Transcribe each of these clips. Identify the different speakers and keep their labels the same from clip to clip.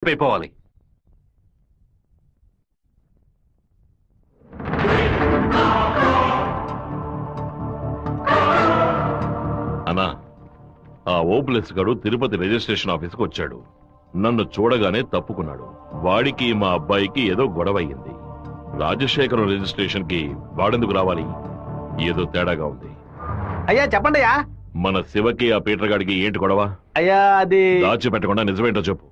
Speaker 1: అయిపోవాలి
Speaker 2: అన్నా ఆ ఓపులెస్ గడు తిరుపతి రిజిస్ట్రేషన్ ఆఫీస్కి వచ్చాడు నన్ను చూడగానే తప్పుకున్నాడు వాడికి మా అబ్బాయికి ఏదో గొడవ అయ్యింది రాజశేఖరం రిజిస్ట్రేషన్ కి వాడెందుకు రావాలి ఏదో తేడాగా ఉంది
Speaker 3: అయ్యా చెప్పండి అయ్యా
Speaker 2: మన శివకి ఆ పీటర్ గాడికి ఏంటి గొడవ
Speaker 3: అయ్యా అది
Speaker 2: దాచిపెట్టకుండా నిజమేంటో చెప్పు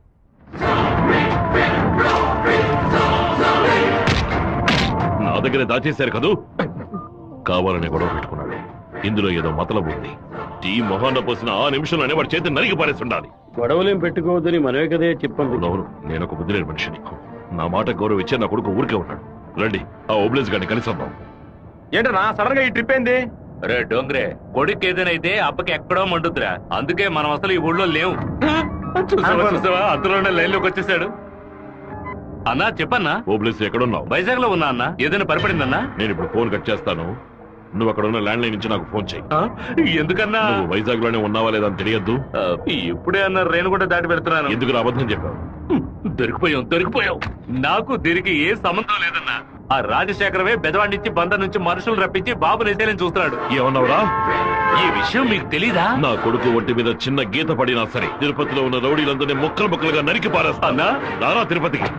Speaker 2: నా దగ్గర దాచేశారు కదూ కావాలని గొడవ పెట్టుకున్నాడు ఇందులో ఏదో మతలబు ఉంది టీ మొహాన్న పోసిన ఆ నిమిషంలోనే వాడి చేతి నరికి పారేస్తుండాలి
Speaker 4: గొడవలేం పెట్టుకోవద్దని మనమే కదే చెప్పండి
Speaker 2: అవునవును నేను ఒక బుద్ధి లేని మనిషిని నా మాట గౌరవం ఇచ్చే నా కొడుకు ఊరికే ఉన్నాడు రండి ఆ ఓబ్లేస్ గారిని కలిసొద్దాం
Speaker 3: ఏంటన్నా సడన్ గా ఈ ట్రిప్ ఏంది
Speaker 1: రే డోంగ్రే కొడుకు ఏదైతే అప్పకి ఎక్కడో మండుద్రా అందుకే మనం అసలు ఈ ఊళ్ళో లేవు చూసావా చూసావా అందులోనే లైన్ లోకి వచ్చేసాడు అన్నా చెప్పన్నా
Speaker 2: ఓబ్లేస్ ఎక్కడున్నావు
Speaker 1: వైజాగ్ లో ఉన్నా అన్న ఏదైనా పరిపడిందన్నా
Speaker 2: నేను ఇప్పుడు ఫోన్ కట్ చేస్తాను నువ్వు అక్కడ ఉన్న ల్యాండ్ లైన్ నుంచి నాకు ఫోన్ చేయి
Speaker 1: ఆ? ఎందుకన్నా
Speaker 2: నువ్వు వైజాగ్ లోనే ఉన్నావా లేదా అని తెలియద్దు
Speaker 1: ఆ, ఇప్పుడే అన్న రేణు కూడా దాటి పెడుతున్నాను
Speaker 2: ఎందుకు నా అబద్ధం చెప్పావు
Speaker 1: దొరికిపోయాం దొరికిపోయాం నాకు దీనికి ఏ సంబంధం లేదన్నా ఆ రాజశేఖరమే బెదవాడినిచ్చి బందర్ నుంచి మనుషులు రప్పించి బాబు నేసేలని చూస్తున్నాడు
Speaker 2: ఏమన్నావురా
Speaker 1: ఈ విషయం మీకు తెలీదా
Speaker 2: నా కొడుకు ఒంటి మీద చిన్న గీత పడినా సరే తిరుపతిలో ఉన్న రౌడీలందరినీ ముక్కలు ముక్కలుగా నరికి పారేస్తా
Speaker 1: అన్నా
Speaker 2: రారా తిరుపతికి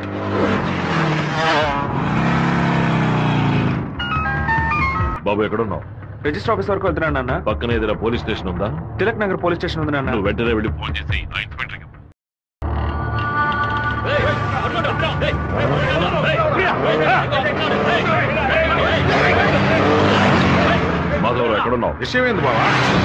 Speaker 2: బాబు ఎక్కడున్నావు
Speaker 3: రిజిస్టర్ ఆఫీస్ వరకు వెళ్తున్నాను అన్న
Speaker 2: పక్కన ఏదైనా పోలీస్ స్టేషన్ ఉందా
Speaker 3: తిలక్ నగర్ పోలీస్ స్టేషన్ ఉంది నాన్న
Speaker 2: నువ్వు వెంటనే వెళ్ళి ఫోన్ చేసి ఆ ఇన్స్పెక్టర్కి చెప్పు. మాధవరావు ఎక్కడున్నావు
Speaker 3: విషయం ఏంది బావా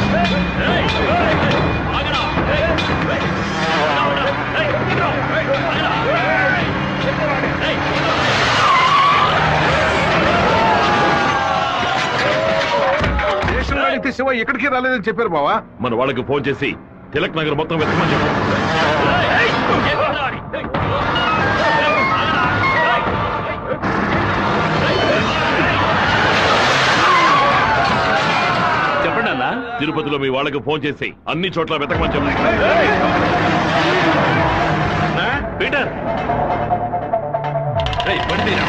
Speaker 3: స్టేషన్ అడిగితే శివ ఎక్కడికి రాలేదని చెప్పారు బావా
Speaker 2: మన వాళ్ళకి ఫోన్ చేసి తిలక్ నగర్ మొత్తం వెతకమని చెప్పు
Speaker 1: చెప్పండి అన్నా
Speaker 2: తిరుపతిలో మీ వాళ్ళకి ఫోన్ చేసి అన్ని చోట్ల వెతకమని చెప్పు
Speaker 1: పీటర్ రేయ్, బండి తీరా.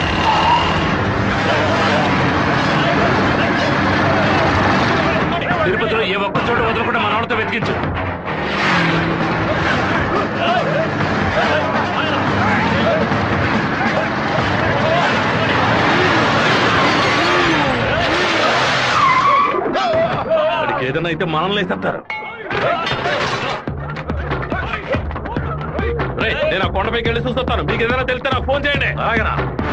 Speaker 1: తిరుపతిలో ఏ ఒక్క చోట వదలకుండా మన వాళ్ళతో వెతికించు వాడికి ఏదైనా అయితే మనల్ని వేసేస్తారు రేయ్, నేను ఆ కొండపైకి వెళ్ళి చూస్తాను మీకు ఏదైనా తెలిస్తే నాకు ఫోన్ చేయండి అలాగనా